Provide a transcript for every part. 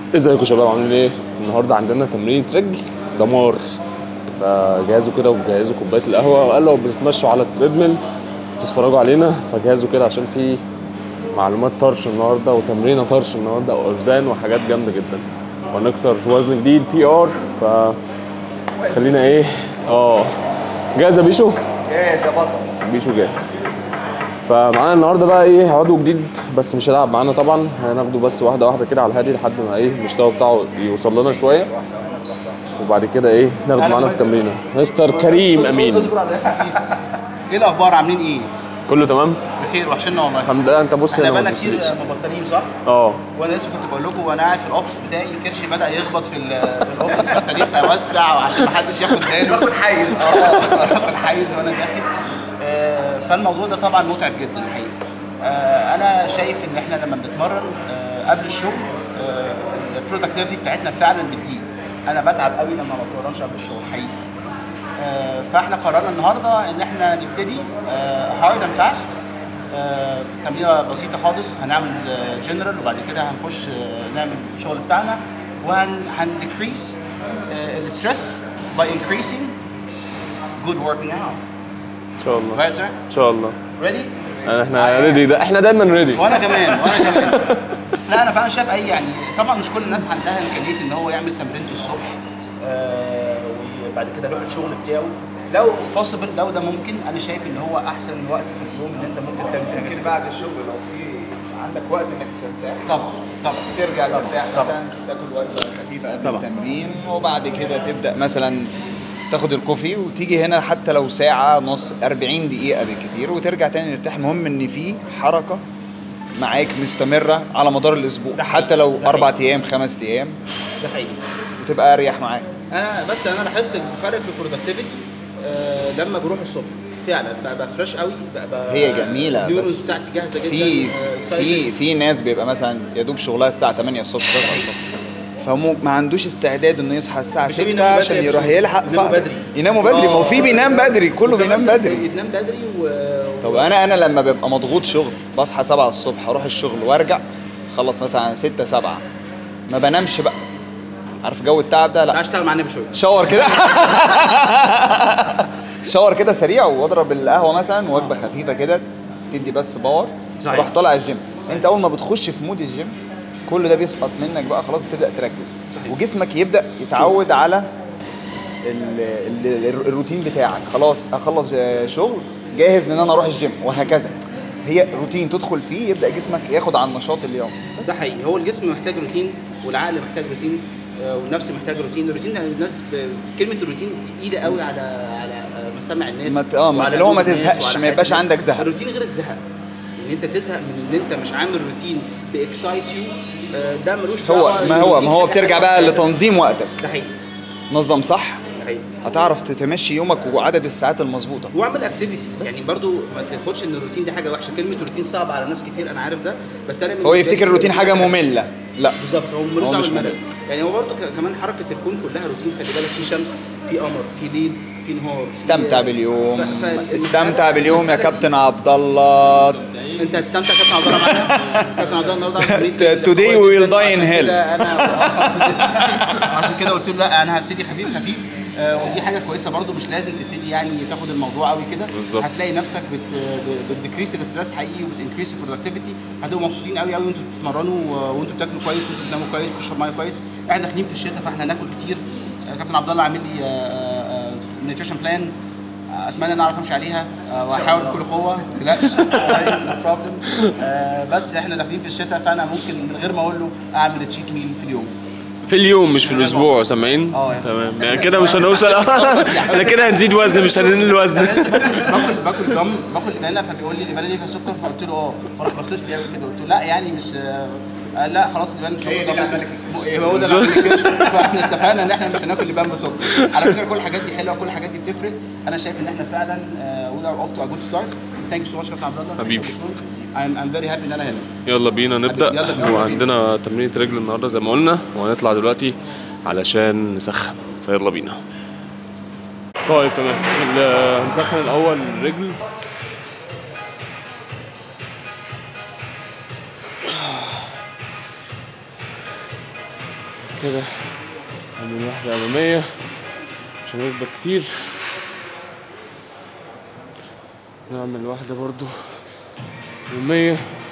ازيكم يا شباب عاملين ايه؟ النهارده عندنا تمرين رجل دمار فجهزوا كده وجهزوا كوبايه القهوه وقال لو بتتمشوا على التريدميل تتفرجوا علينا فجهزوا كده عشان في معلومات طرش النهارده وتمرينه طرش النهارده واوزان وحاجات جامده جدا وهنكسر وزن جديد بي ار ف خلينا ايه اه جاهز يا بيشو؟ جاهز يا بطل بيشو جاهز فمعانا النهارده بقى ايه عضو جديد بس مش هيلعب معانا طبعا هناخده بس واحده واحده كده على الهادي لحد ما ايه المستوى بتاعه يوصل لنا شويه وبعد كده ايه ناخده معانا في التمرينه مستر كريم امين ايه الاخبار عاملين ايه؟ كله تمام بخير وحشنا والله الحمد لله انت بص احنا هنا بقالنا ما كتير تبصليش. مبطلين صح؟ اه وانا لسه كنت بقول لكم وانا قاعد في الاوفيس بتاعي الكرش بدا يخبط في, ال- في الاوفيس فابتديت اوسع عشان ما حدش ياخد باله باخد حيز. اه باخد حيز وانا داخل آه، فالموضوع ده طبعا متعب جدا الحقيقه آه، انا شايف ان احنا لما بنتمرن آه، قبل الشغل البرودكتيفيتي بتاعتنا فعلا بتزيد انا بتعب قوي لما ما بتمرنش قبل الشغل حقيقي آه، فاحنا قررنا النهارده ان احنا نبتدي هارد اند فاست تمرينه بسيطه خالص هنعمل جنرال وبعد كده هنخش آه، نعمل الشغل بتاعنا وهن هنديكريس الستريس باي increasing good working out ان شاء الله right sir ان شاء الله ready احنا ريدي ده احنا دايما ريدي وانا كمان وانا كمان لا انا فعلا شايف اي يعني طبعا مش كل الناس عندها امكانيه ان هو يعمل تمرينته الصبح آه وبعد كده يروح الشغل بتاعه لو بوسيبل لو ده ممكن انا شايف ان هو احسن وقت في اليوم ان انت ممكن تعمل فيه حاجه زي ممكن كده. بعد الشغل لو في عندك وقت انك ترتاح طبعا طبعا ترجع ترتاح طبعا. مثلا تاكل وجبه خفيفه قبل طبعا. التمرين وبعد كده تبدا مثلا تاخد الكوفي وتيجي هنا حتى لو ساعه نص 40 دقيقه بالكتير وترجع تاني ترتاح المهم ان في حركه معاك مستمره على مدار الاسبوع ده حقيقي. حتى لو ده اربع حقيقي. ايام خمس ايام ده حقيقي وتبقى اريح معاك انا بس انا لاحظت الفرق في البرودكتيفيتي آه لما بروح الصبح فعلا بقى فريش قوي بقى بقى هي جميله النيورونز بس بتاعتي جاهزه جدا في آه، في في ناس بيبقى مثلا يا دوب شغلها الساعه 8 الصبح 9 الصبح فمو ما عندوش استعداد انه يصحى الساعه بس 6 بيناموا بدري عشان يا يروح باشا. يلحق يناموا صح بدري. يناموا بدري ما هو في آه. بينام بدري كله بينام بدري ينام بدري و طب انا انا لما ببقى مضغوط شغل بصحى 7 الصبح اروح الشغل وارجع خلص مثلا 6 7 ما بنامش بقى عارف جو التعب ده تعال لا اشتغل معانا بشويه شاور كده شاور كده سريع واضرب القهوه مثلا وجبه خفيفه كده تدي بس باور صحيح. روح طالع الجيم انت اول ما بتخش في مود الجيم كل ده بيسقط منك بقى خلاص بتبدا تركز وجسمك يبدا يتعود على ال ال ال الروتين بتاعك خلاص اخلص آه، شغل جاهز ان انا اروح الجيم وهكذا هي روتين تدخل فيه يبدا جسمك ياخد على النشاط اليوم بس ده حقيقي هو الجسم محتاج روتين والعقل محتاج روتين آه، والنفس محتاج روتين الروتين ده الناس ب... كلمه الروتين تقيله قوي على على آه، مسامع الناس ما ت- آه، ما- وعلى اللي هو ما قلوب الناس تزهقش، وعلى ما حياة يبقاش الناس. عندك زهق. الروتين غير الزهق ان انت تزهق من ان انت مش عامل روتين باكسايت يو ده ملوش هو دعوة ما هو الروتين ما هو حاجة بترجع حاجة بقى واحدة. لتنظيم وقتك ده حقيقي نظم صح ده حقيقي هتعرف تمشي يومك وعدد الساعات المظبوطه واعمل اكتيفيتيز يعني برضو ما تاخدش ان الروتين دي حاجه وحشه كلمه روتين صعبه على ناس كتير انا عارف ده بس انا هو بالنسبة يفتكر لي الروتين حاجه ممله لا بالظبط هو ملوش هو دعوه مش بالملل ممل. يعني هو برضه ك- كمان حركه الكون كلها روتين خلي بالك في شمس في قمر في ليل في نهار استمتع في- باليوم ف- ف- استمتع المسألة- باليوم يا المسألة كابتن عبد الله دي- انت هتستمتع كابتن عبد الله معانا كابتن عبد الله النهارده عامل تمرين Today قوي we will جداً، die in وعشان hell. كده انا عشان كده قلت له لا انا هبتدي خفيف خفيف آه، ودي حاجه كويسه برضو مش لازم تبتدي يعني تاخد الموضوع قوي كده بالظبط. هتلاقي نفسك بت بتديكريس الاستريس حقيقي وبتنكريس البرودكتيفيتي هتبقوا مبسوطين قوي قوي وانتوا بتتمرنوا آه، وانتوا بتاكلوا كويس وانتوا بتناموا كويس وتشربوا ميه كويس احنا داخلين في الشتاء فاحنا هناكل كتير آه، كابتن عبد الله عامل لي نيوتريشن بلان اتمنى ان اعرف امشي عليها آه، واحاول بكل قوه ما تقلقش no problem. آه، بس احنا داخلين في الشتاء فانا ممكن من غير ما اقول له اعمل تشيت ميل في اليوم في اليوم مش في الاسبوع سامعين اه يا تمام يعني كده مش هنوصل احنا كده هنزيد وزن مش هننقل انا الوزن لسه باكل باكل باكل جم باكل بنانا فبيقول لي البنانه دي فيها سكر فقلت له اه فراح باصص لي قوي كده قلت له لا يعني مش آه، قال لا خلاص اللبان مش هو ده هو ده اللي عمل الكرش. فاحنا اتفقنا ان احنا مش هناكل لبان بسكر على فكره كل الحاجات دي حلوه كل الحاجات دي بتفرق انا شايف ان احنا فعلا وي ار اوف تو ا جود ستارت ثانك يو سو ماتش كابتن عبد الله حبيبي. I'm I'm very happy ان انا هنا يلا بينا نبدا يلا بينا. وعندنا تمرينة رجل النهارده زي ما قلنا وهنطلع دلوقتي علشان نسخن فيلا بينا طيب تمام ال- هنسخن الاول الرجل كده نعمل واحدة أمامية مش هنثبت كتير نعمل واحدة برضو أمامية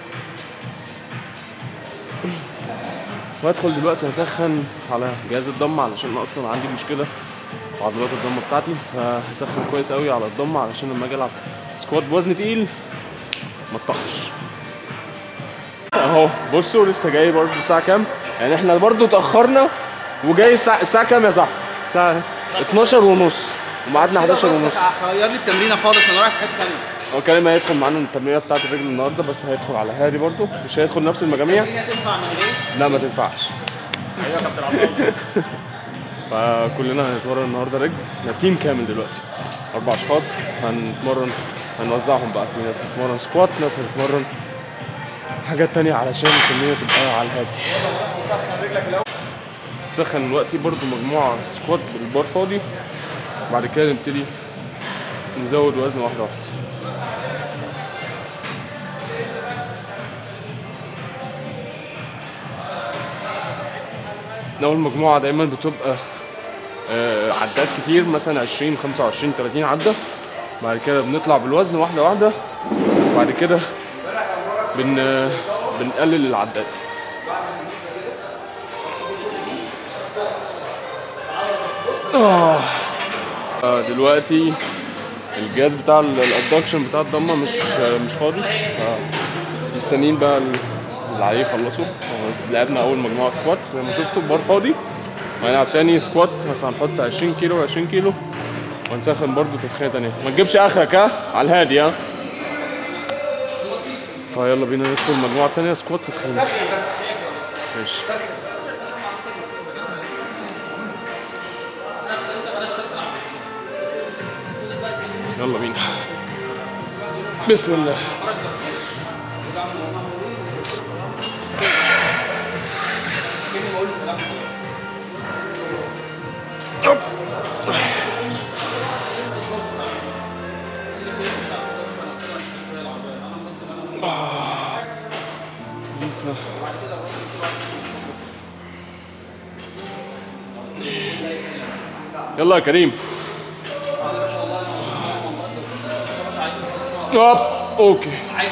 وادخل دلوقتي اسخن على جهاز الضم علشان أنا اصلا عندي مشكله في عضلات الضم بتاعتي فهسخن كويس قوي على الضم علشان لما اجي العب سكوات بوزن تقيل ما اتطحش اهو بصوا لسه جاي برضه الساعه كام يعني احنا برضه اتاخرنا وجاي الساعه الساعه كام يا صاحبي الساعه 12 ونص وميعادنا 11 ونص غير لي التمرينه خالص انا رايح في حته ثانيه هو كريم هيدخل معانا التمرينه بتاعت الرجل النهارده بس هيدخل على هادي برضه مش هيدخل نفس المجاميع تنفع من غير لا ما تنفعش فكلنا هنتمرن النهارده رجل احنا تيم كامل دلوقتي اربع اشخاص هنتمرن هنوزعهم بقى في ناس هتتمرن سكوات ناس هتتمرن حاجات تانية علشان التمرينة تبقى على الهادي نسخن دلوقتي برضو مجموعة سكوات بالبار فاضي بعد كده نبتدي نزود وزن واحدة واحدة اول مجموعه دايما بتبقى آه، عدات كتير مثلا 20 25 30 عده بعد كده بنطلع بالوزن واحده واحده وبعد كده بن آه، بنقلل العدات آه. آه، دلوقتي الجهاز بتاع الادكشن بتاع الضمه مش آه، مش فاضي آه. مستنيين بقى ال- اللي عليه يخلصوا آه، لعبنا اول مجموعه سكوات زي ما شفتوا بار فاضي وهنلعب تاني سكوات بس هنحط 20 كيلو 20 كيلو وهنسخن برضو تسخينه تانية ما تجيبش اخرك ها على الهادي ها فيلا بينا ندخل المجموعه التانية سكوات تسخين ماشي يلا بينا بسم الله انسى يلا يا كريم هوب اوكي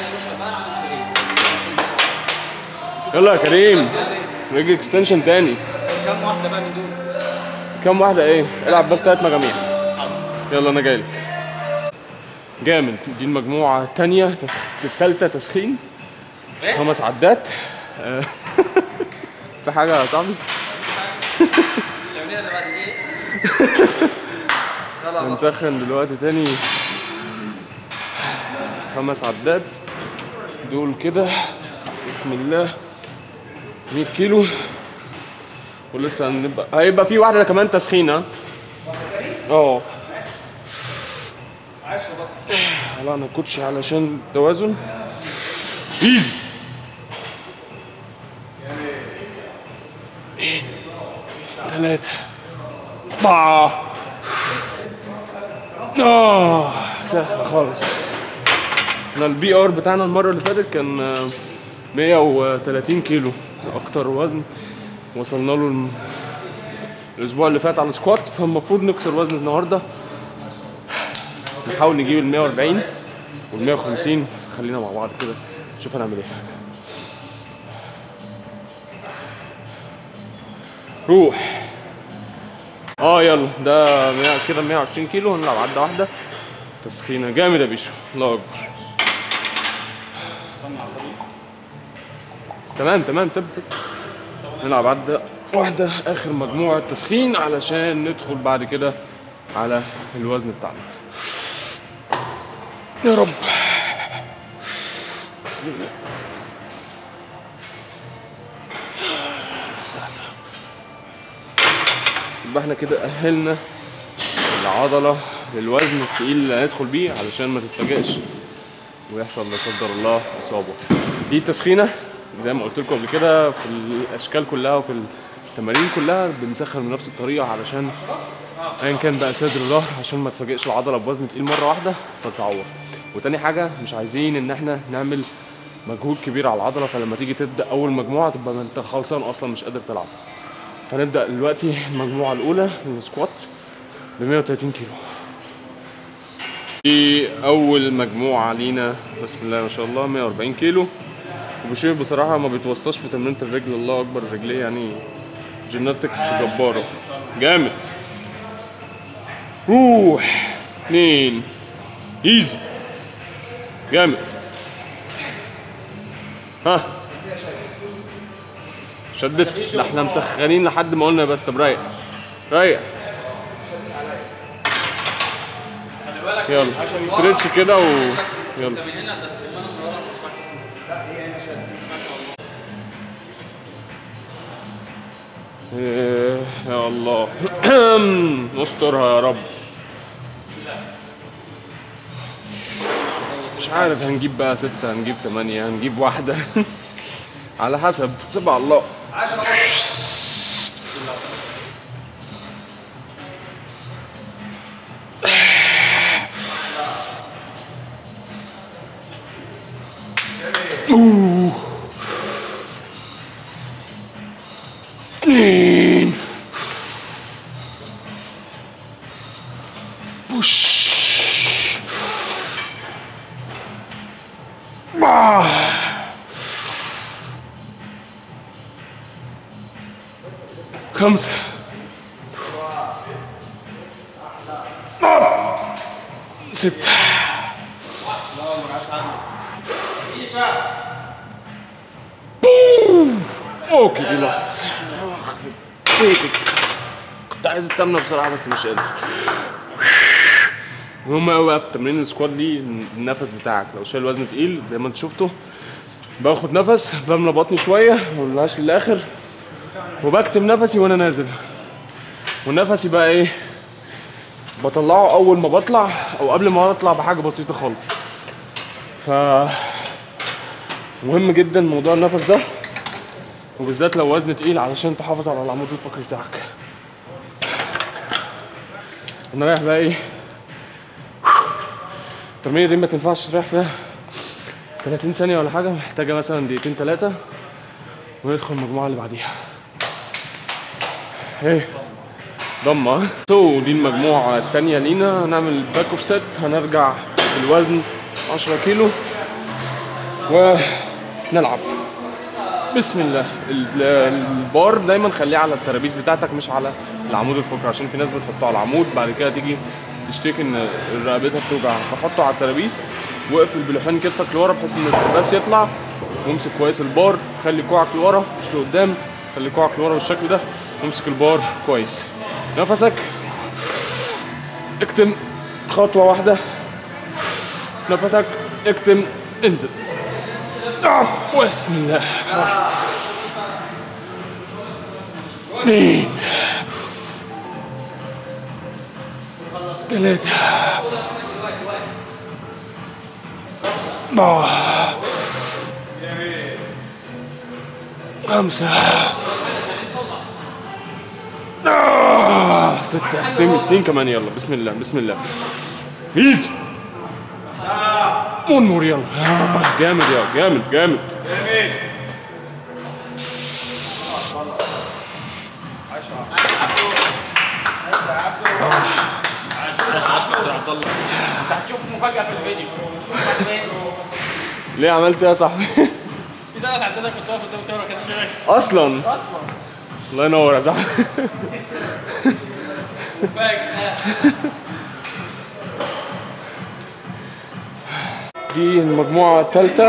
يلا يا كريم رجل اكستنشن تاني كم واحده بقى من دول كم واحدة ايه؟ العب بس تلات مجاميع يلا انا جايلك جامد دي المجموعة التانية تسخ... التالتة تسخين خمس عدات آه. في حاجة يا صاحبي؟ هنسخن دلوقتي تاني خمس عدات دول كده بسم الله 100 كيلو ولسه هنبقى هيبقى في واحده كمان تسخين ها اه لا انا كوتشي علشان التوازن ايزي ثلاثة أربعة آه سهلة خالص احنا البي ار بتاعنا المرة اللي فاتت كان آه، 130 كيلو أكتر وزن وصلنا له الم- الأسبوع اللي فات على السكوات فالمفروض نكسر وزن النهاردة نحاول نجيب ال 140 وال 150 خلينا مع بعض كده نشوف هنعمل ايه روح اه يلا ده 100 كده 120 كيلو هنلعب عدة واحدة تسخينة جامد يا بيشو الله أكبر تمام تمام سب سب نلعب عدة واحدة آخر مجموعة تسخين علشان ندخل بعد كده على الوزن بتاعنا يا رب بسم الله سهلة يبقى احنا كده أهلنا العضلة للوزن التقيل اللي هندخل بيه علشان ما تتفاجئش ويحصل لا قدر الله إصابة دي التسخينة زي ما قلت لكم قبل كده في الأشكال كلها وفي التمارين كلها بنسخن بنفس الطريقة علشان ايا كان بقى صدر ظهر عشان ما تفاجئش العضله بوزن تقيل مره واحده فتعور وتاني حاجه مش عايزين ان احنا نعمل مجهود كبير على العضله فلما تيجي تبدا اول مجموعه تبقى ما انت خلصان اصلا مش قادر تلعب فنبدا دلوقتي المجموعه الاولى من السكوات ب 130 كيلو دي اول مجموعه لينا بسم الله ما شاء الله 140 كيلو وبشير بصراحه ما بيتوصاش في تمرينه الرجل الله اكبر رجليه يعني جيناتكس جباره جامد روح اتنين ايزي جامد ها شدت ده احنا مسخنين لحد ما قلنا بس طب رايق رايق يلا ستريتش كده و يلا إيه، يا الله استرها يا رب مش عارف هنجيب بقى ستة هنجيب تمانية هنجيب واحدة على حسب سيبها على الله أوه. اتنين بوش آه. خمسة آه. ستة بوم. اوكي دي لاست بيتك كنت عايز التامنة بصراحة بس مش قادر مهم قوي بقى في تمرين السكوات دي النفس بتاعك لو شايل وزن تقيل زي ما انت شفته باخد نفس بملى بطني شويه ما بملاش للاخر وبكتم نفسي وانا نازل ونفسي بقى ايه بطلعه اول ما بطلع او قبل ما اطلع بحاجه بسيطه خالص ف مهم جدا موضوع النفس ده وبالذات لو وزن تقيل علشان تحافظ على العمود الفقري بتاعك انا رايح بقى ايه التمرين دي ما تنفعش تريح فيها 30 ثانية ولا حاجة محتاجة مثلا دقيقتين ثلاثة وندخل المجموعة اللي بعديها ايه ضمة سو دي المجموعة التانية لينا هنعمل باك اوف سيت هنرجع بالوزن 10 كيلو ونلعب بسم الله ال- البار دايما خليه على الترابيز بتاعتك مش على العمود الفقري عشان في ناس بتحطه على العمود بعد كده تيجي تشتكي ان رقبتها بتوجع فحطه على الترابيز واقفل بلحان كتفك لورا بحيث ان الترباس يطلع وامسك كويس البار خلي كوعك لورا مش لقدام خلي كوعك لورا بالشكل ده وامسك البار كويس نفسك اكتم خطوة واحدة نفسك اكتم انزل آه، بسم الله اثنين ثلاثة أربعة خمسة آه، ستة اثنين اثنين كمان يلا بسم الله بسم الله ايزي ونور يلا آه، جامد يا جامد جامد انت هتشوف مفاجاه في الفيديو ليه عملت ايه يا صاحبي في سنه عندنا كنت واقف قدام الكاميرا كده شغال اصلا اصلا الله ينور يا صاحبي مفاجاه دي المجموعة الثالثة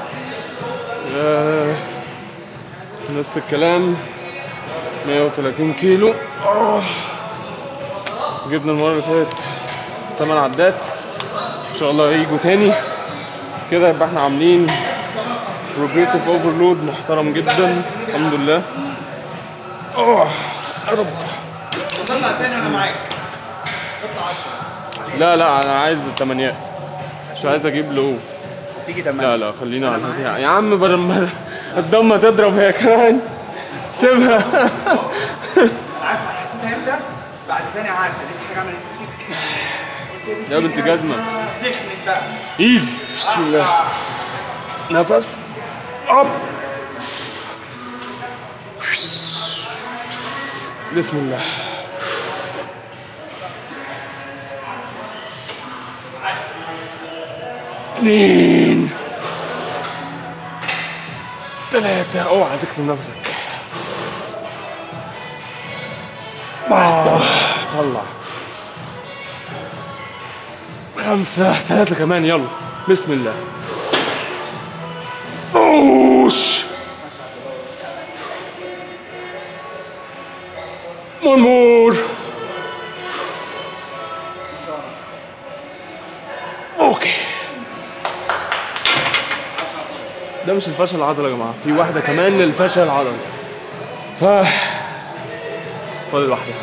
آه، نفس الكلام 130 كيلو آه. جبنا المرة اللي فاتت 8 عدات ان شاء الله يجوا تاني كده يبقى احنا عاملين بروجريسيف اوفرلود محترم جدا الحمد لله اه يا رب وصلنا تاني انا معاك اطلع 10 لا لا انا عايز الثمانيات مش عايز اجيب لو تيجي لا 8 لا خلينا على الهادي. يا عم بدل ما الضمه تضرب هي كمان سيبها عارف حسيتها امتى؟ بعد تاني عدة لقيت حاجه عملت تك قلت دي يا بنت جزمة. جزمة. سخنت بقى ايزي بسم الله نفس اب بسم الله اثنين ثلاثة اوعى تكتم نفسك آه. طلع خمسة ثلاثة كمان يلا بسم الله اوش One more. اوكي ده مش الفشل العضلي يا جماعه في واحده كمان للفشل العضلي ف فاضل واحده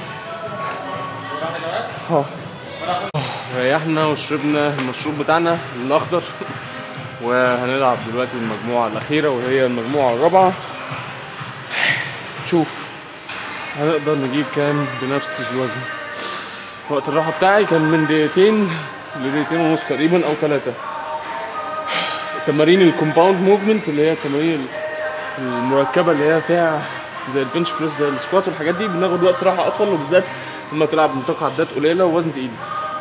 اه ريحنا وشربنا المشروب بتاعنا الاخضر وهنلعب دلوقتي المجموعه الاخيره وهي المجموعه الرابعه شوف هنقدر نجيب كام بنفس الوزن وقت الراحة بتاعي كان من دقيقتين لدقيقتين ونص تقريبا أو ثلاثة تمارين الكومباوند موفمنت اللي هي التمارين المركبة اللي هي فيها زي البنش بريس زي السكوات والحاجات دي بناخد وقت راحة أطول وبالذات لما تلعب نطاق عدات قليلة ووزن تقيل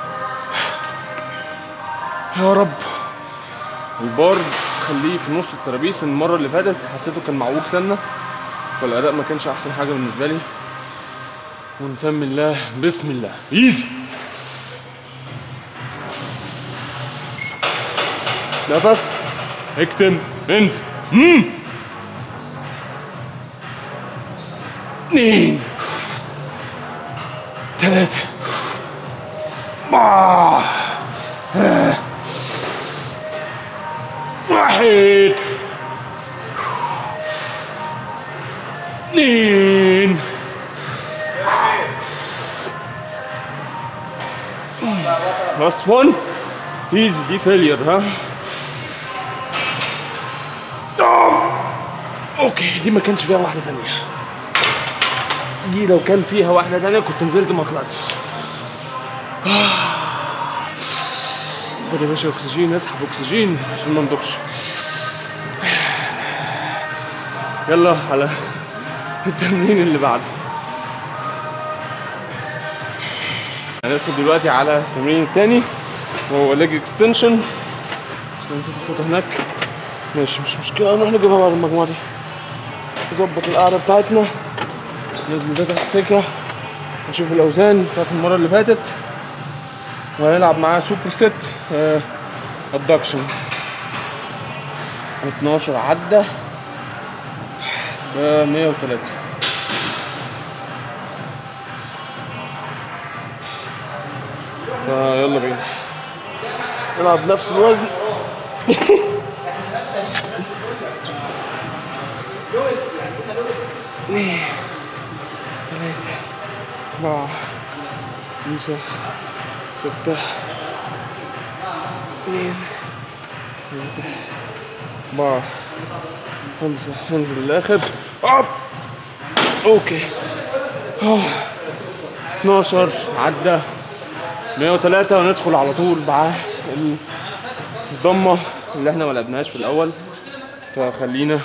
يا رب البار خليه في نص الترابيس المرة اللي فاتت حسيته كان معوج سنة فالأداء ما كانش أحسن حاجة بالنسبة لي ونسمي الله بسم الله ايزي نفس اكتم انزل مم. اثنين ثلاثة آه. آه. واحد اثنين Last one. Easy دي failure ها. آه. اوكي دي ما كانش فيها واحدة ثانية. دي لو كان فيها واحدة ثانية كنت نزلت ما طلعتش. آه. خد يا باشا اكسجين اسحب اكسجين عشان ما ندخش. يلا على التمرين اللي بعده. هندخل دلوقتي على التمرين التاني وهو ليج اكستنشن نسيت الفوطه هناك ماشي مش مشكله نروح نجيبها بعد المجموعه دي نظبط القعده بتاعتنا ننزل ده تحت سكه نشوف الاوزان بتاعت المره اللي فاتت وهنلعب معاه سوبر ست ادكشن 12 عده ب 103 فيلا بينا نلعب نفس الوزن اثنين ثلاثة أربعة خمسة ستة اثنين ثلاثة أربعة خمسة هنزل للآخر أب أوكي آه. 12 عدى 103 وندخل على طول مع الضمه اللي احنا ما لعبناهاش في الاول فخلينا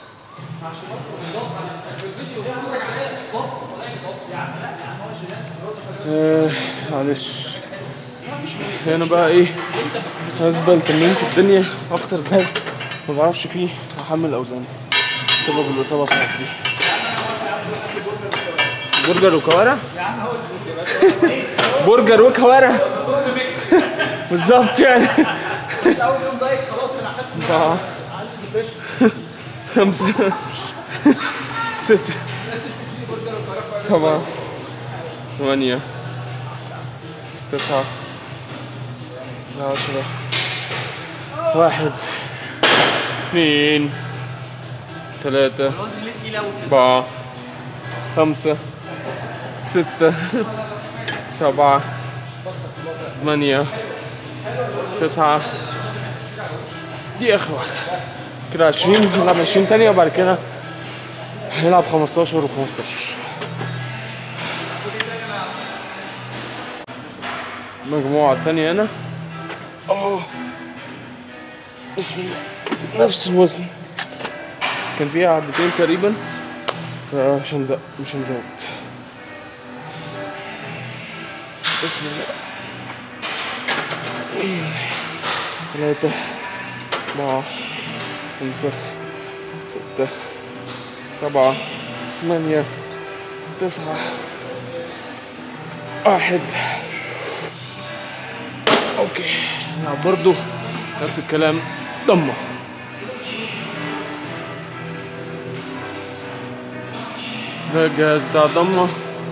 آه معلش هنا بقى ايه هزبل تمرين في الدنيا اكتر جهاز ما بعرفش فيه احمل اوزان بسبب الاصابه بتاعتي دي برجر وكوارع برجر وكوارع بالظبط يعني مش اول يوم دايت خلاص انا حاسس أربعة خمسة ستة سبعة ثمانية تسعة عشرة واحد اثنين ثلاثة أربعة خمسة ستة سبعة ثمانية تسعة دي آخر واحدة كده عشرين نلعب عشرين تانية وبعد كده هنلعب خمستاشر وخمستاشر المجموعة التانية هنا اه بسم الله نفس الوزن كان فيها عدتين تقريبا فمش هنزق مش هنزود بسم الله ثلاثة أربعة خمسة ستة سبعة ثمانية تسعة واحد اوكي نلعب برضو نفس الكلام ضمة ده الجهاز بتاع الضمة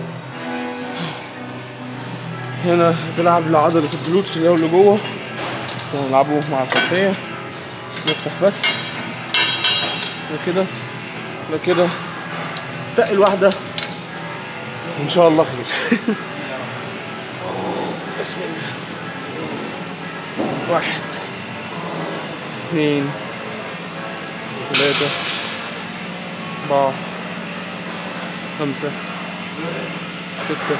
هنا هتلعب لعضلة الجلوتس اللي هو اللي جوه بس هنلعبه مع الخلفية نفتح بس ده كده ده كده تقل واحدة وإن شاء الله خير بسم الله واحد اثنين ثلاثة أربعة خمسة ستة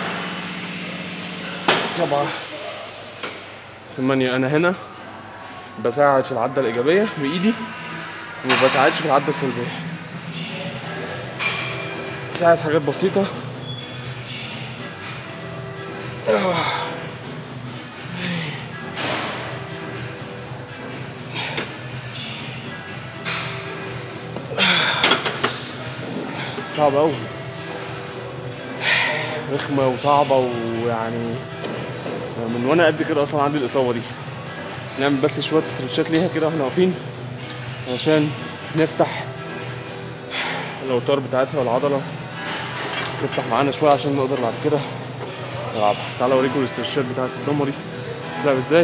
سبعة ثمانية أنا هنا بساعد في العدة الإيجابية بإيدي وما بساعدش في العدة السلبية بساعد حاجات بسيطة آه. صعبة أوي رخمة وصعبة ويعني من وأنا قد كده أصلا عندي الإصابة دي نعمل بس شوية استرتشات ليها كده واحنا واقفين عشان نفتح الأوتار بتاعتها والعضلة تفتح معانا شوية عشان نقدر بعد كده نلعبها تعالى أوريكم الاسترتشات بتاعت الضمة دي بتلعب ازاي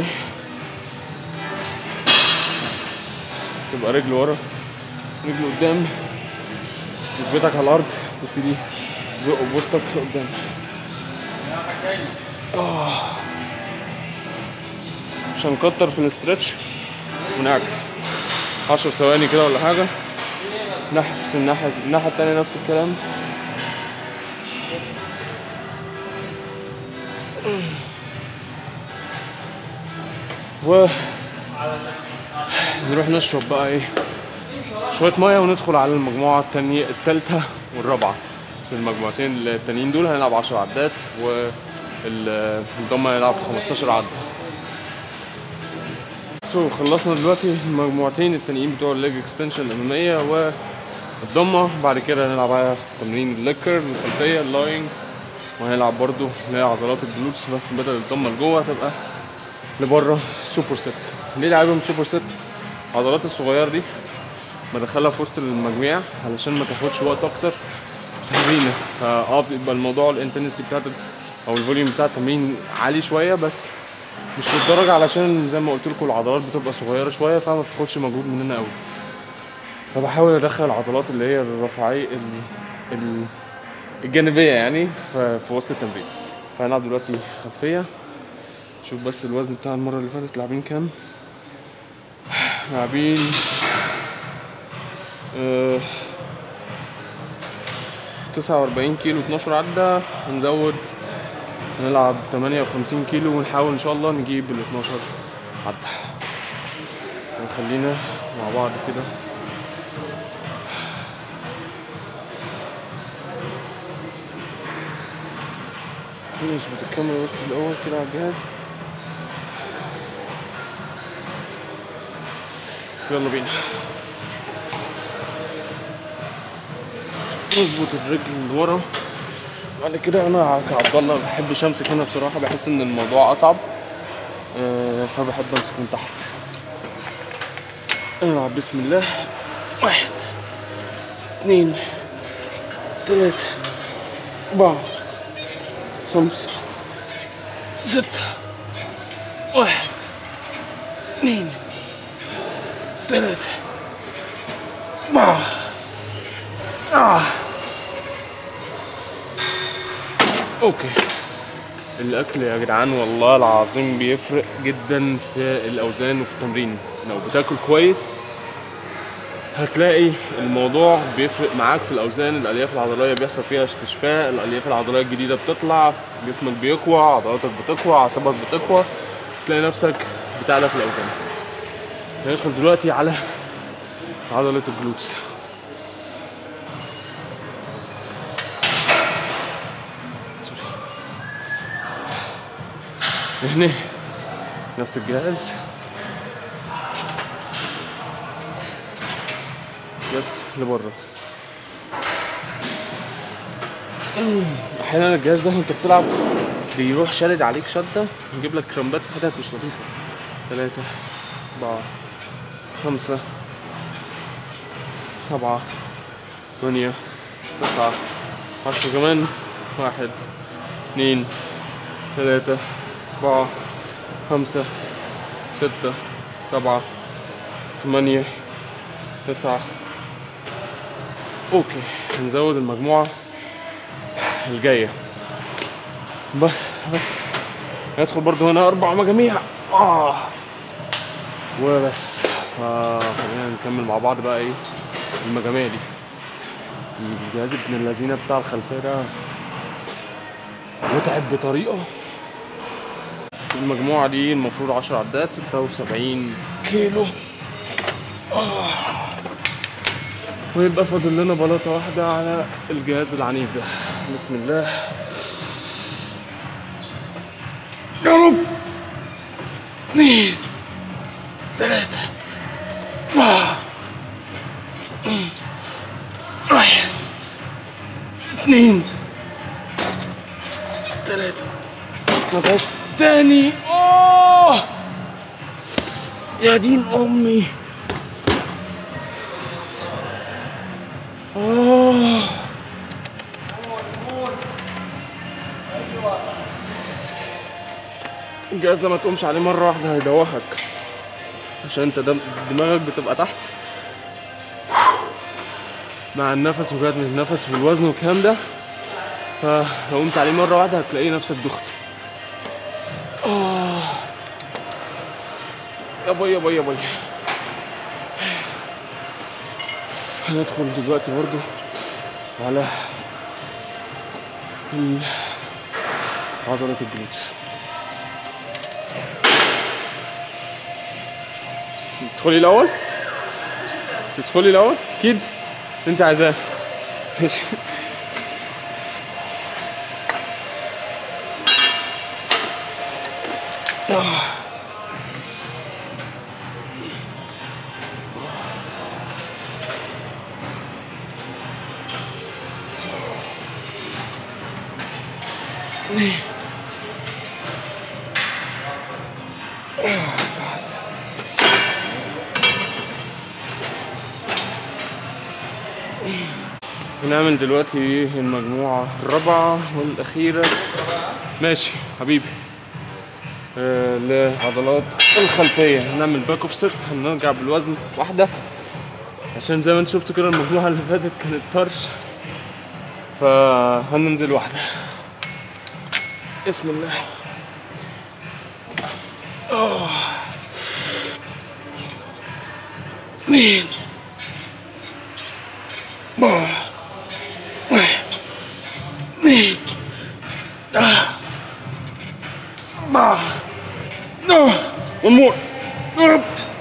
تبقى رجل ورا رجل قدام ركبتك على الارض تبتدي تزق بوسطك لقدام آه. مش هنكتر في الاسترتش ونعكس عشر ثواني كده ولا حاجة نفس الناحية الناحية التانية نفس الكلام و نروح نشرب بقى ايه شوية مية وندخل على المجموعة التانية التالتة والرابعة بس المجموعتين التانيين دول هنلعب 10 عدات والضمة هيلعب 15 عدة سو خلصنا دلوقتي المجموعتين التانيين بتوع الليج اكستنشن الأمامية والضمة بعد كده هنلعب على تمرين الليكر الخلفية اللاينج وهنلعب برضو اللي هي عضلات الجلوتس بس بدل الضمة لجوه تبقى لبره سوبر ست ليه لعبهم سوبر ست العضلات الصغيرة دي بدخلها في وسط المجميع علشان ما تاخدش وقت اكتر تمرينه فاه بيبقى الموضوع الانتنسيتي بتاعت او الفوليوم بتاع التمرين عالي شويه بس مش للدرجه علشان زي ما قلت لكم العضلات بتبقى صغيره شويه فما بتاخدش مجهود مننا قوي فبحاول ادخل العضلات اللي هي الرفاعيه ال... ال... الجانبيه يعني في, في وسط التمرين فهنلعب دلوقتي خلفيه شوف بس الوزن بتاع المره اللي فاتت لاعبين كام لاعبين تسعة وأربعين كيلو اتناشر عدة هنزود نلعب تمانية وخمسين كيلو ونحاول إن شاء الله نجيب ال 12 عدة خلينا مع بعض كده نظبط الكاميرا بس الأول كده على الجهاز يلا بينا نظبط الرجل من ورا بعد كده انا كعبد الله ما بحبش امسك هنا بصراحه بحس ان الموضوع اصعب آه، فبحب امسك من تحت نلعب بسم الله واحد اثنين ثلاثة أربعة خمسة ستة واحد اثنين ثلاثة أربعة آه. اوكي الاكل يا جدعان والله العظيم بيفرق جدا في الاوزان وفي التمرين لو بتاكل كويس هتلاقي الموضوع بيفرق معاك في الاوزان الالياف العضليه بيحصل فيها استشفاء الالياف العضليه الجديده بتطلع جسمك بيقوى عضلاتك بتقوى اعصابك بتقوى تلاقي نفسك بتعلى في الاوزان هندخل دلوقتي على عضله الجلوتس هنا نفس الجهاز بس لبره احيانا الجهاز ده وانت بتلعب بيروح شادد عليك شده يجيب لك كرامبات في حتت مش لطيفه ثلاثة أربعة خمسة سبعة ثمانية تسعة عشرة كمان واحد اثنين ثلاثة أربعة خمسة ستة سبعة ثمانية تسعة أوكي هنزود المجموعة الجاية ب- بس ندخل برضو هنا أربع مجاميع آه وبس فخلينا نكمل مع بعض بقى إيه المجاميع دي الجهاز ابن اللذينة بتاع الخلفية ده متعب بطريقة المجموعة دي المفروض 10 عدات 76 كيلو آه. ويبقى فاضل لنا بلاطة واحدة على الجهاز العنيف ده بسم الله يا رب اثنين ثلاثة أربعة واحد اثنين ثلاثة ما فيهاش تاني اوه يا دين امي اوه الجهاز ده ما تقومش عليه مرة واحدة هيدوخك عشان انت دم دماغك بتبقى تحت مع النفس وجهد من النفس والوزن والكلام ده فلو قمت عليه مرة واحدة هتلاقي نفسك دخت آه. يا باي يا باي يا باي هندخل دلوقتي برضو على ال- عضلة الجلوتس تدخلي الأول؟ تدخلي الأول؟ أكيد أنت عايزاه ماشي هنعمل دلوقتي المجموعة الرابعة والأخيرة ماشي حبيبي آه لعضلات الخلفية هنعمل باك اوف ست هنرجع بالوزن واحدة عشان زي ما انت شفتوا كده المجموعة اللي فاتت كانت طرش فهننزل واحدة بسم الله آه. اثنين آه. واحد اثنين آه. آه. آه. One more. آه.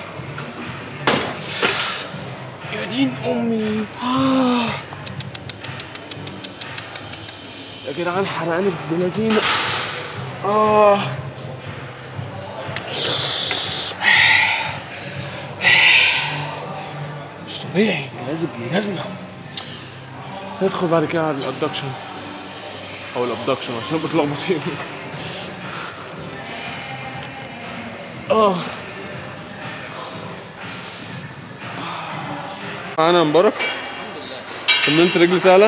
يا دين امي آه. يا جدعان حرقاني ابن لذينه اه مش طبيعي لازم ابن لازمه ندخل بعد كده على الابدكشن او الابدكشن عشان بتلخبط فيهم اه انا مبارك تمرينة رجل سهلة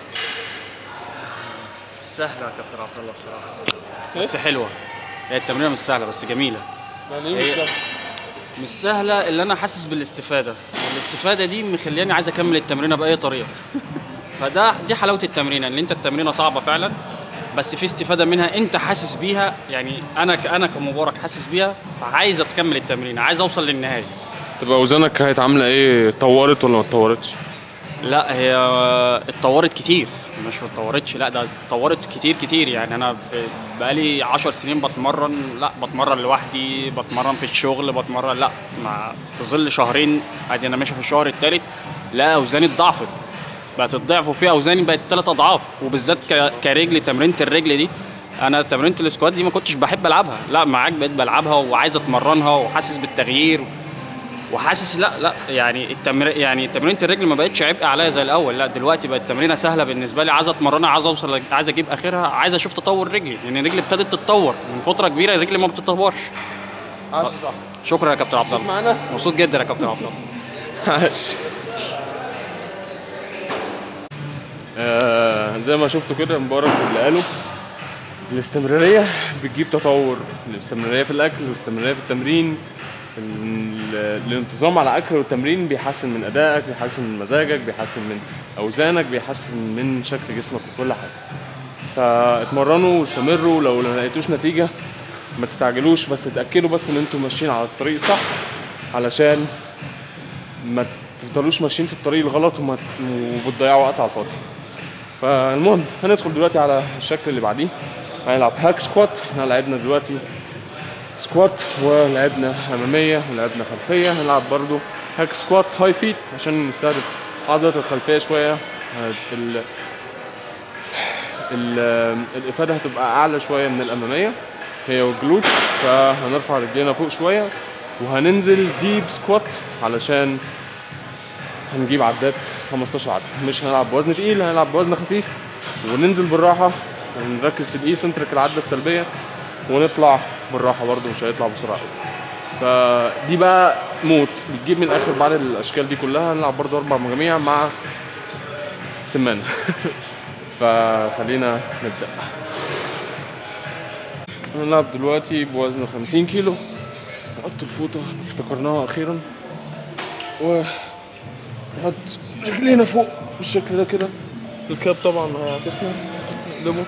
سهلة يا كابتن عبد الله بصراحة بس حلوة هي التمرينة مش سهلة بس جميلة يعني ايه مش هي- سهلة؟ مش سهلة اللي أنا حاسس بالاستفادة والاستفادة دي مخلياني عايز أكمل التمرينة بأي طريقة فده دي حلاوة التمرينة إن أنت التمرينة صعبة فعلا بس في استفادة منها أنت حاسس بيها يعني أنا ك- أنا كمبارك حاسس بيها فعايز أكمل التمرينة عايز أوصل للنهاية تبقى اوزانك كانت عاملة ايه؟ اتطورت ولا ما اتطورتش؟ لا هي اتطورت كتير مش ما اتطورتش لا ده اتطورت كتير كتير يعني انا في بقالي 10 سنين بتمرن لا بتمرن لوحدي بتمرن في الشغل بتمرن لا مع في ظل شهرين ادي انا ماشي في الشهر الثالث لا اوزاني اتضاعفت بقت الضعف وفي اوزاني بقت ثلاث اضعاف وبالذات ك- كرجل تمرينة الرجل دي انا تمرينة السكوات دي ما كنتش بحب العبها لا معاك بقيت بلعبها وعايز اتمرنها وحاسس بالتغيير وحاسس لا لا يعني التمر يعني تمرينة الرجل ما بقتش عبء عليا زي الاول لا دلوقتي بقت تمرينه سهله بالنسبه لي عايز اتمرنها عايز اوصل عايز اجيب اخرها عايز اشوف تطور رجلي لان رجلي ابتدت تتطور من فتره كبيره رجلي ما بتتطورش عاش صح شكرا يا كابتن عبد الله معانا مبسوط جدا يا كابتن عبد الله عاش آه زي ما شفتوا كده مبارك اللي قاله الاستمرارية بتجيب تطور الاستمرارية في الأكل والاستمرارية في التمرين ال- الانتظام على الأكل والتمرين بيحسن من أدائك بيحسن من مزاجك بيحسن من أوزانك بيحسن من شكل جسمك وكل حاجة فاتمرنوا واستمروا لو ما لقيتوش نتيجة ما تستعجلوش بس اتأكدوا بس إن انتوا ماشيين على الطريق الصح علشان ما تفضلوش ماشيين في الطريق الغلط وما وبتضيعوا وقت على الفاضي فالمهم هندخل دلوقتي على الشكل اللي بعديه هنلعب هاك سكوات احنا لعبنا دلوقتي سكوات ولعبنا اماميه ولعبنا خلفيه هنلعب برضو هاك سكوات هاي فيت عشان نستهدف عضله الخلفيه شويه ال ال الافاده هتبقى اعلى شويه من الاماميه هي والجلوت فهنرفع رجلينا فوق شويه وهننزل ديب سكوات علشان هنجيب عدات 15 عدة مش هنلعب بوزن تقيل هنلعب بوزن خفيف وننزل بالراحة ونركز في الايسنتريك العدة السلبية ونطلع بالراحة برضو مش هيطلع بسرعة أوي. فدي بقى موت بتجيب من الاخر بعد الاشكال دي كلها هنلعب برضو اربع مجاميع مع سمانة فخلينا نبدأ هنلعب دلوقتي بوزن 50 كيلو نحط الفوطة افتكرناها أخيرا و نحط رجلينا فوق بالشكل ده كده الكاب طبعا هيعكسنا نقلبه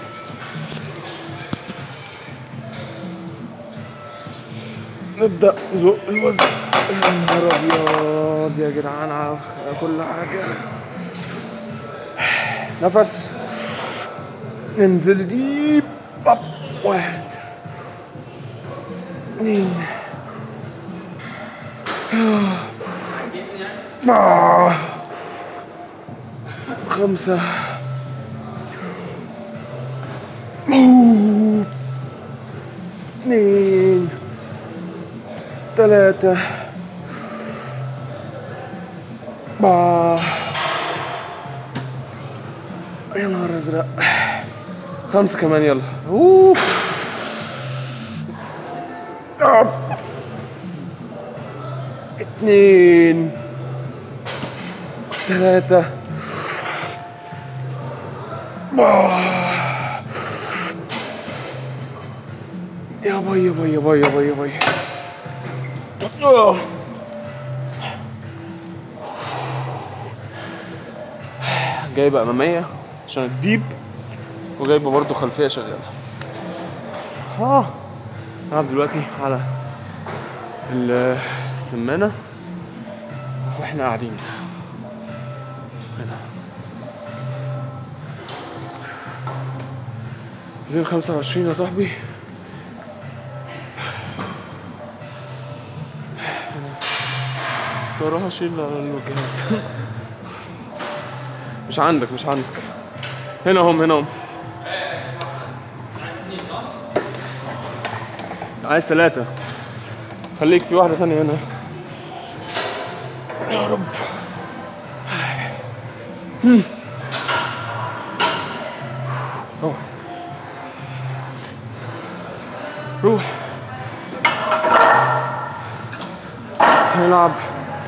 نبدأ نزق الوزن يا نهار أبيض يا جدعان على كل حاجة نفس ننزل ديب أب واحد اثنين آه. خمسة أوه. اثنين ثلاثة أربعة يا نهار أزرق خمسة كمان يلا أوه. أب. اثنين ثلاثة آه. يا باي يا باي يا باي يا باي يا باي آه. جايبة أمامية عشان الديب وجايبة برضو خلفية شغالة اه هلعب دلوقتي على ال- السمانة واحنا قاعدين هنا زين خمسة وعشرين يا صاحبي وراها شيل على الجهاز مش عندك مش عندك هنا هم هنا هم عايز ثلاثة خليك في واحدة ثانية هنا يا رب هم. روح روح نلعب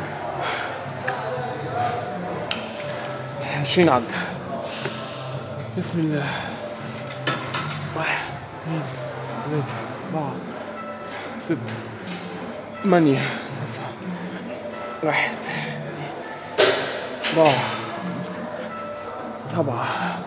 عشرين عد بسم الله واحد اثنين ثلاثة أربعة ستة ثمانية تسعة واحد اثنين أربعة خمسة سبعة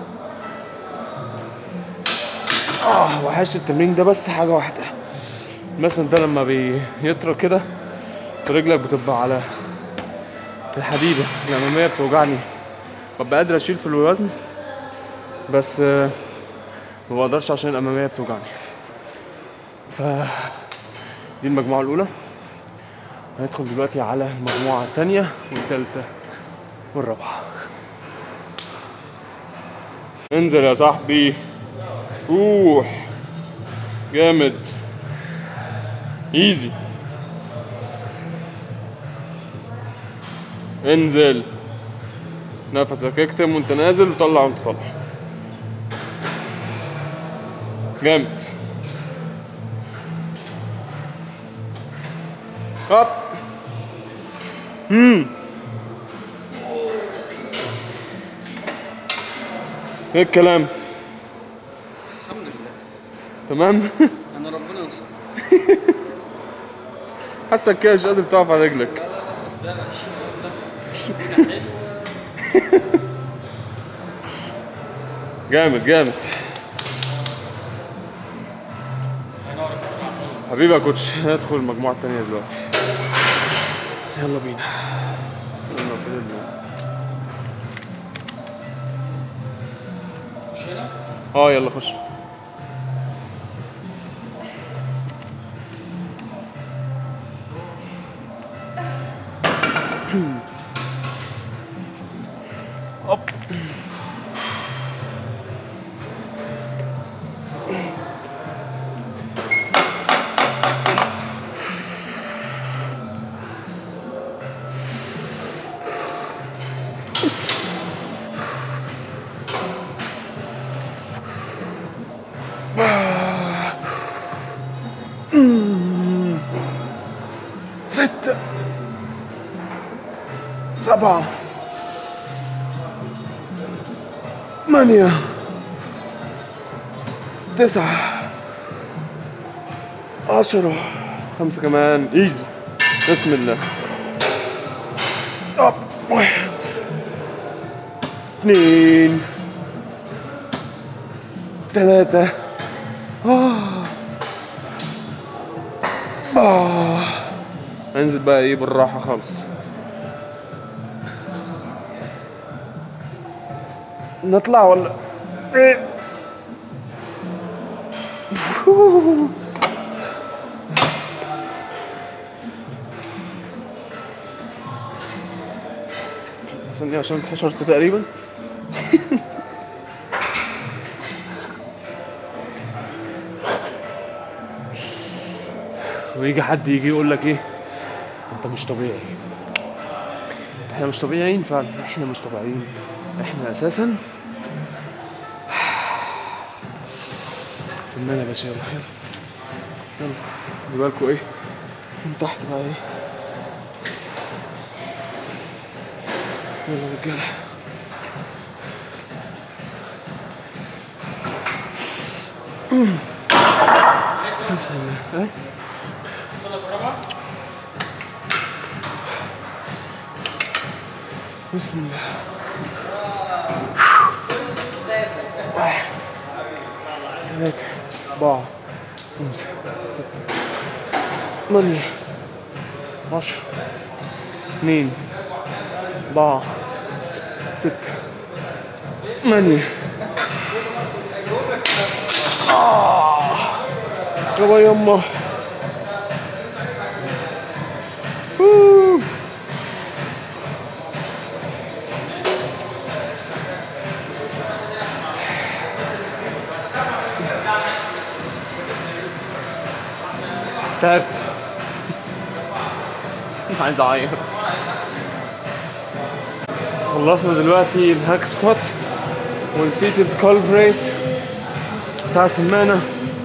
اه وحش التمرين ده بس حاجة واحدة مثلا ده لما بيطرى كده رجلك بتبقى على الحديدة الأمامية بتوجعني ببقى قادر أشيل في الوزن بس آه، ما بقدرش عشان الأمامية بتوجعني ف دي المجموعة الأولى هندخل دلوقتي على المجموعة الثانية والثالثة والرابعة انزل يا صاحبي روح جامد ايزي انزل نفسك اكتم وانت نازل وطلع وانت طالع جامد هوب امم ايه الكلام الحمد لله تمام انا ربنا ينصر حاسك كده مش قادر تقف على رجلك جامد جامد حبيبي يا كوتش ندخل المجموعة التانية دلوقتي يلا بينا استنى فين ال- اه يلا خش Hop. ستة سبعة ثمانية تسعة عشرة خمسة كمان ايزي بسم الله أب واحد اثنين ثلاثة آه آه انزل بقى ايه بالراحة خالص نطلع ولا ايه استني عشان اتحشرت تقريبا ويجي حد يجي يقول لك ايه انت مش طبيعي احنا مش طبيعيين فعلا احنا مش طبيعيين احنا اساسا سمعنا يا باشا يلا يلا يلا خلي بالكوا ايه من تحت بقى ايه يلا يا رجاله بسم الله ايه بسم الله واحد ثلاثة أربعة خمسة ستة ثمانية عشرة اثنين أربعة ستة ثمانية آه يابا يما أوه. تعبت عايز اعيط خلصنا دلوقتي الهاك سكوات ونسيت الكولف ريس بتاع سمانة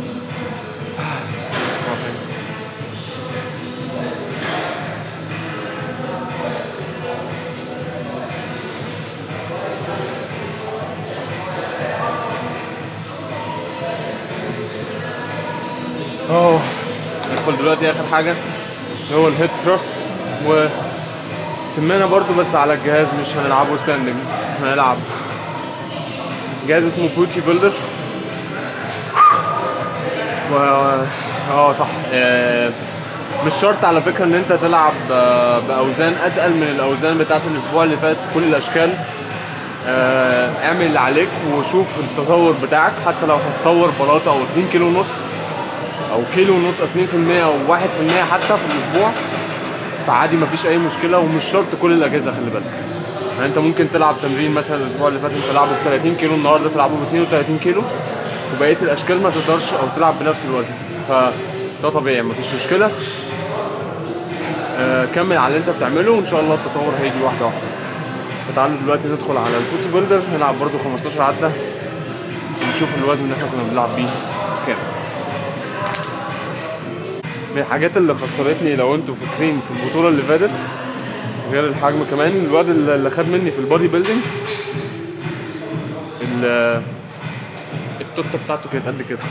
اه ندخل دلوقتي اخر حاجه اللي هو الهيد ثراست وسمينا برضو بس على الجهاز مش هنلعبه ستاندنج هنلعب جهاز اسمه بوتي بيلدر و اه صح آه، مش شرط على فكره ان انت تلعب آه، باوزان اتقل من الاوزان بتاعت الاسبوع اللي فات كل الاشكال آه، اعمل اللي عليك وشوف التطور بتاعك حتى لو هتطور بلاطه او 2 كيلو ونص او كيلو ونص 2% او 1% حتى في الاسبوع فعادي مفيش اي مشكله ومش شرط كل الاجهزه خلي بالك يعني انت ممكن تلعب تمرين مثلا الاسبوع اللي فات انت لعبه ب 30 كيلو النهارده تلعبه ب 32 كيلو وبقيه الاشكال ما تقدرش او تلعب بنفس الوزن فده طبيعي مفيش مشكله آه، كمل على اللي انت بتعمله وان شاء الله التطور هيجي واحده واحده فتعالوا دلوقتي ندخل على البوتي بيلدر نلعب برضو 15 عدة ونشوف الوزن اللي احنا كنا بنلعب بيه كام من الحاجات اللي خسرتني لو انتوا فاكرين في البطولة اللي فاتت غير الحجم كمان الواد اللي اللي خد مني في البودي بيلدينج ال- التوتة بتاعته كانت قد كده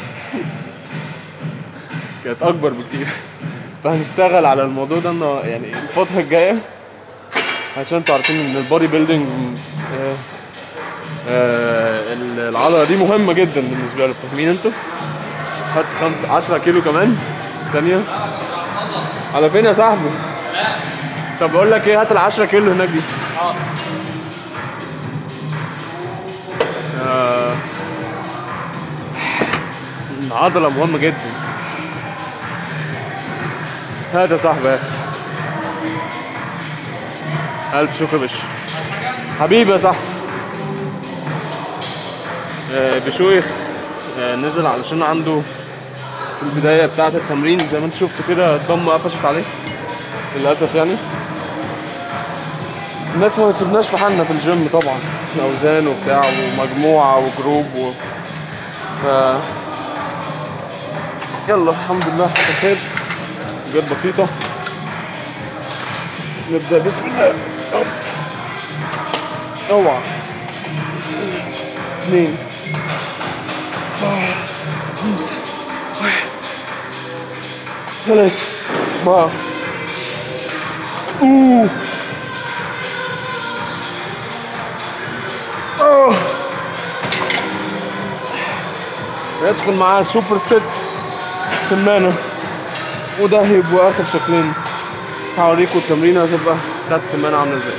كانت أكبر بكتير فهنشتغل على الموضوع ده انه يعني الفترة الجاية عشان انتوا عارفين ان البودي بيلدينج آه، آه، العضلة دي مهمة جدا بالنسبة له فاهمين انتوا؟ حط خمسة عشرة كيلو كمان ثانية على فين يا صاحبي؟ طب بقول لك ايه هات ال 10 كيلو هناك دي آه، عضلة مهمة جدا هات يا صاحبي هات ألف شكر بش حبيبي يا صاحبي آه، بشويخ آه، نزل علشان عنده في البداية بتاعة التمرين زي ما انت شفتوا كده الضمة قفشت عليه للأسف يعني الناس ما بتسيبناش في حالنا في الجيم طبعا أوزان وبتاع ومجموعة وجروب و... ف يلا الحمد لله حصل خير جت بسيطة نبدأ بسم الله أوب. اوعى بسم الله اثنين أربعة خمسة واحد ثلاثة أربعة أوه أوه يدخل معاه سوبر ست سمانة وده هيبقوا آخر شكلين هوريكم التمرينة هتبقى بتاعت السمانة عاملة ازاي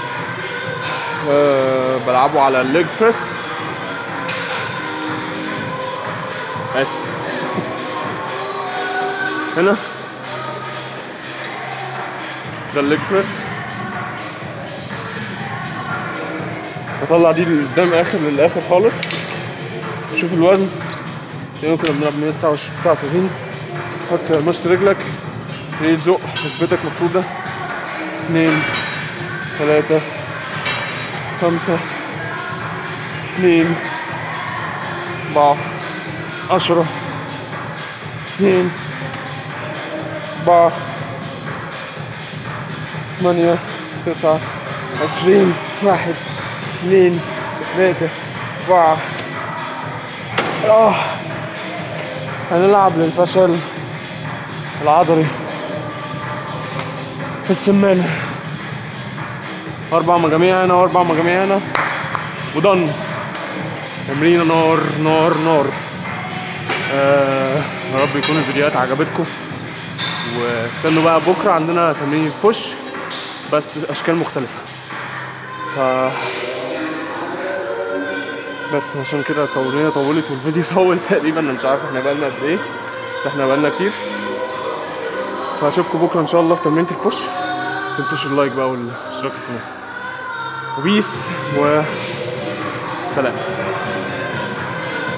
أه بلعبه على الليج بريس آسف هنا ده الليج بريس هطلع دي لقدام اخر للاخر خالص شوف الوزن اليوم كنا بنلعب 129 39 حط مشط رجلك تلاقيه زق ركبتك مفروضة اتنين تلاتة خمسة اتنين أربعة عشرة اتنين أربعة ثمانية تسعة عشرين واحد اتنين تلاتة أربعة آه هنلعب للفشل العضلي في السمانة أربع مجاميع هنا وأربع مجاميع هنا ودن تمرين نار نار نار آه يا رب يكون الفيديوهات عجبتكم واستنوا بقى بكرة عندنا تمرين بوش بس أشكال مختلفة ف بس عشان كده التمرينة طولت والفيديو طول تقريبا انا مش عارف احنا بقالنا قد ايه بس احنا بقالنا كتير فاشوفكم بكره ان شاء الله في تمرينة البوش متنسوش اللايك بقى والاشتراك في القناة وبيس وسلام